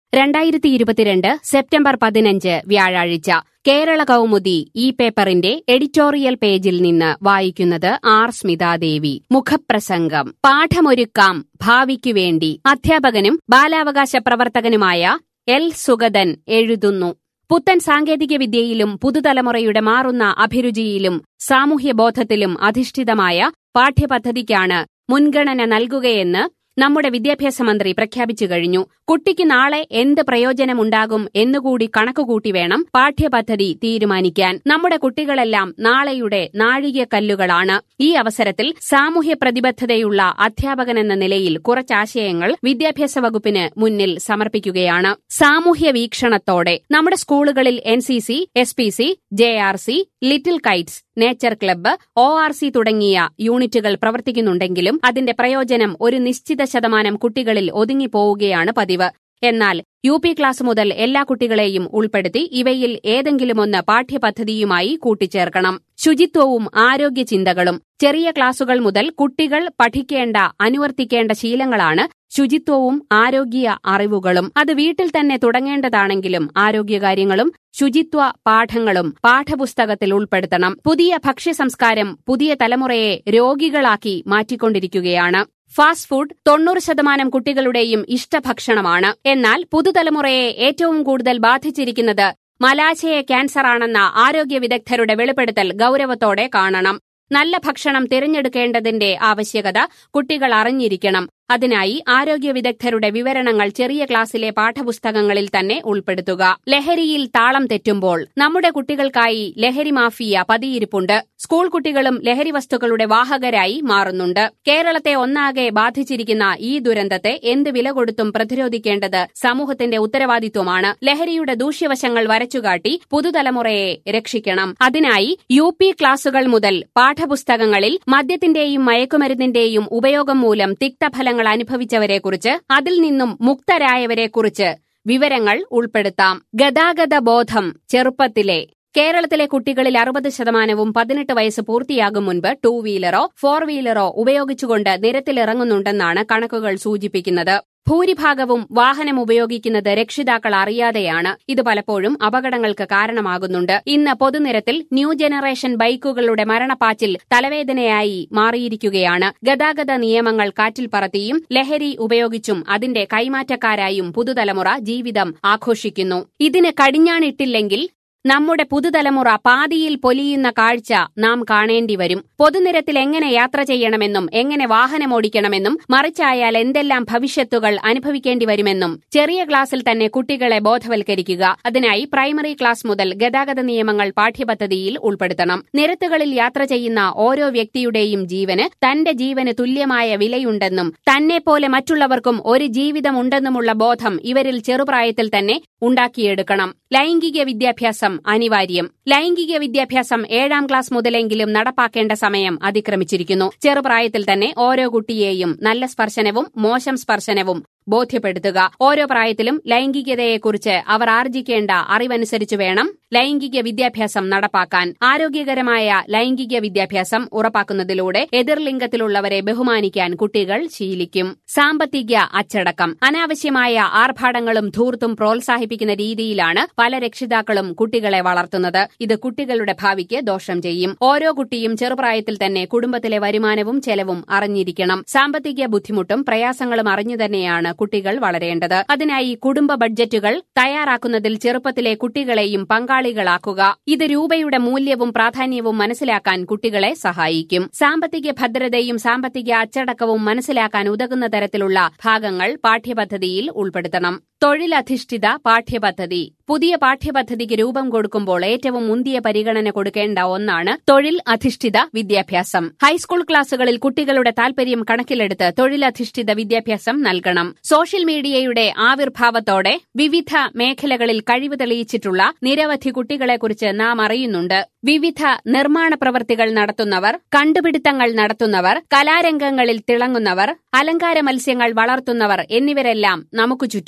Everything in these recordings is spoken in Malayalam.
രണ്ടായിരത്തി ഇരുപത്തിരണ്ട് സെപ്റ്റംബർ പതിനഞ്ച് വ്യാഴാഴ്ച കേരള കൗമുദി ഈ പേപ്പറിന്റെ എഡിറ്റോറിയൽ പേജിൽ നിന്ന് വായിക്കുന്നത് ആർ സ്മിതാദേവി മുഖപ്രസംഗം പാഠമൊരുക്കാം ഭാവിക്കു വേണ്ടി അധ്യാപകനും ബാലാവകാശ പ്രവർത്തകനുമായ എൽ സുഗതൻ എഴുതുന്നു പുത്തൻ സാങ്കേതികവിദ്യയിലും പുതുതലമുറയുടെ മാറുന്ന അഭിരുചിയിലും സാമൂഹ്യബോധത്തിലും അധിഷ്ഠിതമായ പാഠ്യപദ്ധതിക്കാണ് മുൻഗണന നൽകുകയെന്ന് നമ്മുടെ വിദ്യാഭ്യാസ മന്ത്രി പ്രഖ്യാപിച്ചു കഴിഞ്ഞു കുട്ടിക്ക് നാളെ എന്ത് പ്രയോജനമുണ്ടാകും എന്നുകൂടി കണക്കുകൂട്ടി വേണം പാഠ്യപദ്ധതി തീരുമാനിക്കാൻ നമ്മുടെ കുട്ടികളെല്ലാം നാളെയുടെ നാഴികക്കല്ലുകളാണ് ഈ അവസരത്തിൽ സാമൂഹ്യ പ്രതിബദ്ധതയുള്ള അധ്യാപകനെന്ന നിലയിൽ കുറച്ചാശയങ്ങൾ വിദ്യാഭ്യാസ വകുപ്പിന് മുന്നിൽ സമർപ്പിക്കുകയാണ് സാമൂഹ്യ വീക്ഷണത്തോടെ നമ്മുടെ സ്കൂളുകളിൽ N C C S P C J R C little kites nature club O R C തുടങ്ങിയ യൂണിറ്റുകൾ പ്രവർത്തിക്കുന്നുണ്ടെങ്കിലും അതിന്റെ പ്രയോജനം ഒരു നിശ്ചിത ശതമാനം കുട്ടികളിൽ ഒതുങ്ങിപ്പോവുകയാണ് പതിവ് എന്നാൽ യു പി ക്ലാസ് മുതൽ എല്ലാ കുട്ടികളെയും ഉൾപ്പെടുത്തി ഇവയിൽ ഏതെങ്കിലുമൊന്ന് പാഠ്യപദ്ധതിയുമായി കൂട്ടിച്ചേർക്കണം ശുചിത്വവും ആരോഗ്യ ചിന്തകളും ചെറിയ ക്ലാസുകൾ മുതൽ കുട്ടികൾ പഠിക്കേണ്ട അനുവർത്തിക്കേണ്ട ശീലങ്ങളാണ് ശുചിത്വവും ആരോഗ്യ അറിവുകളും അത് വീട്ടിൽ തന്നെ തുടങ്ങേണ്ടതാണെങ്കിലും ആരോഗ്യകാര്യങ്ങളും ശുചിത്വ പാഠങ്ങളും പാഠപുസ്തകത്തിൽ ഉൾപ്പെടുത്തണം പുതിയ ഭക്ഷ്യസംസ്കാരം പുതിയ തലമുറയെ രോഗികളാക്കി മാറ്റിക്കൊണ്ടിരിക്കുകയാണ് ഫാസ്റ്റ് ഫുഡ് തൊണ്ണൂറ് ശതമാനം കുട്ടികളുടെയും ഇഷ്ടഭക്ഷണമാണ് എന്നാൽ പുതുതലമുറയെ ഏറ്റവും കൂടുതൽ ബാധിച്ചിരിക്കുന്നത് മലാശയ ക്യാൻസറാണെന്ന ആരോഗ്യ വിദഗ്ധരുടെ വെളിപ്പെടുത്തൽ ഗൌരവത്തോടെ കാണണം നല്ല ഭക്ഷണം തിരഞ്ഞെടുക്കേണ്ടതിന്റെ ആവശ്യകത കുട്ടികൾ അറിഞ്ഞിരിക്കണം അതിനായി ആരോഗ്യ വിദഗ്ധരുടെ വിവരണങ്ങൾ ചെറിയ ക്ലാസ്സിലെ പാഠപുസ്തകങ്ങളിൽ തന്നെ ഉൾപ്പെടുത്തുക ലഹരിയിൽ താളം തെറ്റുമ്പോൾ നമ്മുടെ കുട്ടികൾക്കായി ലഹരി മാഫിയ പതിയിരിപ്പുണ്ട് സ്കൂൾ കുട്ടികളും ലഹരി വസ്തുക്കളുടെ വാഹകരായി മാറുന്നുണ്ട് കേരളത്തെ ഒന്നാകെ ബാധിച്ചിരിക്കുന്ന ഈ ദുരന്തത്തെ എന്ത് വില കൊടുത്തും പ്രതിരോധിക്കേണ്ടത് സമൂഹത്തിന്റെ ഉത്തരവാദിത്വമാണ് ലഹരിയുടെ ദൂഷ്യവശങ്ങൾ വരച്ചുകാട്ടി പുതുതലമുറയെ രക്ഷിക്കണം അതിനായി യു പി ക്ലാസുകൾ മുതൽ പാഠപുസ്തകങ്ങളിൽ മദ്യത്തിന്റെയും മയക്കുമരുന്നിന്റെയും ഉപയോഗം മൂലം തിക്തഫലങ്ങൾ അനുഭവിച്ചവരെക്കുറിച്ച് അതിൽ നിന്നും മുക്തരായവരെക്കുറിച്ച് വിവരങ്ങൾ ഉൾപ്പെടുത്താം ഗതാഗത ബോധം ചെറുപ്പത്തിലെ കേരളത്തിലെ കുട്ടികളിൽ അറുപത് ശതമാനവും പതിനെട്ട് വയസ്സ് പൂർത്തിയാകും മുൻപ് ടൂ വീലറോ ഫോർ വീലറോ ഉപയോഗിച്ചുകൊണ്ട് നിരത്തിലിറങ്ങുന്നുണ്ടെന്നാണ് കണക്കുകൾ സൂചിപ്പിക്കുന്നത് ഭൂരിഭാഗവും വാഹനം ഉപയോഗിക്കുന്നത് രക്ഷിതാക്കൾ അറിയാതെയാണ് ഇത് പലപ്പോഴും അപകടങ്ങൾക്ക് കാരണമാകുന്നുണ്ട് ഇന്ന് പൊതുനിരത്തിൽ ന്യൂ ജനറേഷൻ ബൈക്കുകളുടെ മരണപ്പാച്ചിൽ തലവേദനയായി മാറിയിരിക്കുകയാണ് ഗതാഗത നിയമങ്ങൾ കാറ്റിൽ പറത്തിയും ലഹരി ഉപയോഗിച്ചും അതിന്റെ കൈമാറ്റക്കാരായും പുതുതലമുറ ജീവിതം ആഘോഷിക്കുന്നു ഇതിന് കടിഞ്ഞാണിട്ടില്ലെങ്കിൽ നമ്മുടെ പുതുതലമുറ പാതിയിൽ പൊലിയുന്ന കാഴ്ച നാം കാണേണ്ടി വരും പൊതുനിരത്തിൽ എങ്ങനെ യാത്ര ചെയ്യണമെന്നും എങ്ങനെ വാഹനമോടിക്കണമെന്നും മറിച്ചായാൽ എന്തെല്ലാം ഭവിഷ്യത്തുകൾ അനുഭവിക്കേണ്ടി വരുമെന്നും ചെറിയ ക്ലാസ്സിൽ തന്നെ കുട്ടികളെ ബോധവൽക്കരിക്കുക അതിനായി പ്രൈമറി ക്ലാസ് മുതൽ ഗതാഗത നിയമങ്ങൾ പാഠ്യപദ്ധതിയിൽ ഉൾപ്പെടുത്തണം നിരത്തുകളിൽ യാത്ര ചെയ്യുന്ന ഓരോ വ്യക്തിയുടെയും ജീവന് തന്റെ ജീവന് തുല്യമായ വിലയുണ്ടെന്നും തന്നെപ്പോലെ മറ്റുള്ളവർക്കും ഒരു ജീവിതമുണ്ടെന്നുമുള്ള ബോധം ഇവരിൽ ചെറുപ്രായത്തിൽ തന്നെ ഉണ്ടാക്കിയെടുക്കണം ലൈംഗിക വിദ്യാഭ്യാസം അനിവാര്യം ലൈംഗിക വിദ്യാഭ്യാസം ഏഴാം ക്ലാസ് മുതലെങ്കിലും നടപ്പാക്കേണ്ട സമയം അതിക്രമിച്ചിരിക്കുന്നു ചെറുപ്രായത്തിൽ തന്നെ ഓരോ കുട്ടിയെയും നല്ല സ്പർശനവും മോശം സ്പർശനവും ബോധ്യപ്പെടുത്തുക ഓരോ പ്രായത്തിലും ലൈംഗികതയെക്കുറിച്ച് അവർ ആർജിക്കേണ്ട അറിവനുസരിച്ച് വേണം ലൈംഗിക വിദ്യാഭ്യാസം നടപ്പാക്കാൻ ആരോഗ്യകരമായ ലൈംഗിക വിദ്യാഭ്യാസം ഉറപ്പാക്കുന്നതിലൂടെ എതിർലിംഗത്തിലുള്ളവരെ ബഹുമാനിക്കാൻ കുട്ടികൾ ശീലിക്കും സാമ്പത്തിക അച്ചടക്കം അനാവശ്യമായ ആർഭാടങ്ങളും ധൂർത്തും പ്രോത്സാഹിപ്പിക്കുന്ന രീതിയിലാണ് പല രക്ഷിതാക്കളും കുട്ടികളെ വളർത്തുന്നത് ഇത് കുട്ടികളുടെ ഭാവിക്ക് ദോഷം ചെയ്യും ഓരോ കുട്ടിയും ചെറുപ്രായത്തിൽ തന്നെ കുടുംബത്തിലെ വരുമാനവും ചെലവും അറിഞ്ഞിരിക്കണം സാമ്പത്തിക ബുദ്ധിമുട്ടും പ്രയാസങ്ങളും അറിഞ്ഞു തന്നെയാണ് കുട്ടികൾ വളരേണ്ടത് അതിനായി കുടുംബ ബഡ്ജറ്റുകൾ തയ്യാറാക്കുന്നതിൽ ചെറുപ്പത്തിലെ കുട്ടികളെയും പങ്കാളികളാക്കുക ഇത് രൂപയുടെ മൂല്യവും പ്രാധാന്യവും മനസ്സിലാക്കാൻ കുട്ടികളെ സഹായിക്കും സാമ്പത്തിക ഭദ്രതയും സാമ്പത്തിക അച്ചടക്കവും മനസ്സിലാക്കാൻ ഉതകുന്ന തരത്തിലുള്ള ഭാഗങ്ങൾ പാഠ്യപദ്ധതിയിൽ ഉൾപ്പെടുത്തണം തൊഴിലധിഷ്ഠിത പാഠ്യപദ്ധതി പുതിയ പാഠ്യപദ്ധതിക്ക് രൂപം കൊടുക്കുമ്പോൾ ഏറ്റവും മുന്തിയ പരിഗണന കൊടുക്കേണ്ട ഒന്നാണ് തൊഴിൽ അധിഷ്ഠിത വിദ്യാഭ്യാസം ഹൈസ്കൂൾ ക്ലാസുകളിൽ കുട്ടികളുടെ താൽപര്യം കണക്കിലെടുത്ത് തൊഴിലധിഷ്ഠിത വിദ്യാഭ്യാസം നൽകണം സോഷ്യൽ മീഡിയയുടെ ആവിർഭാവത്തോടെ വിവിധ മേഖലകളിൽ കഴിവ് തെളിയിച്ചിട്ടുള്ള നിരവധി കുട്ടികളെക്കുറിച്ച് നാം അറിയുന്നുണ്ട് വിവിധ നിർമ്മാണ പ്രവൃത്തികൾ നടത്തുന്നവർ കണ്ടുപിടുത്തങ്ങൾ നടത്തുന്നവർ കലാരംഗങ്ങളിൽ തിളങ്ങുന്നവർ അലങ്കാര മത്സ്യങ്ങൾ വളർത്തുന്നവർ എന്നിവരെല്ലാം നമുക്ക് ചുറ്റുമുണ്ട്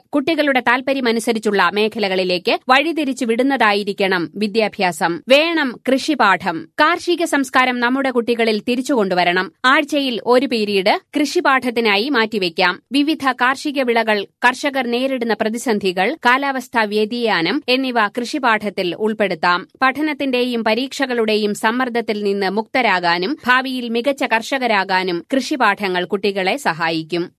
കുട്ടികളുടെ താൽപര്യമനുസരിച്ചുള്ള മേഖലകളിലേക്ക് വഴിതിരിച്ചു വിടുന്നതായിരിക്കണം വിദ്യാഭ്യാസം വേണം കൃഷിപാഠം കാർഷിക സംസ്കാരം നമ്മുടെ കുട്ടികളിൽ തിരിച്ചുകൊണ്ടുവരണം ആഴ്ചയിൽ ഒരു പീരീഡ് കൃഷിപാഠത്തിനായി മാറ്റിവെക്കാം വിവിധ കാർഷിക വിളകൾ കർഷകർ നേരിടുന്ന പ്രതിസന്ധികൾ കാലാവസ്ഥാ വ്യതിയാനം എന്നിവ കൃഷിപാഠത്തിൽ ഉൾപ്പെടുത്താം പഠനത്തിന്റെയും പരീക്ഷകളുടെയും സമ്മർദ്ദത്തിൽ നിന്ന് മുക്തരാകാനും ഭാവിയിൽ മികച്ച കർഷകരാകാനും കൃഷിപാഠങ്ങൾ കുട്ടികളെ സഹായിക്കും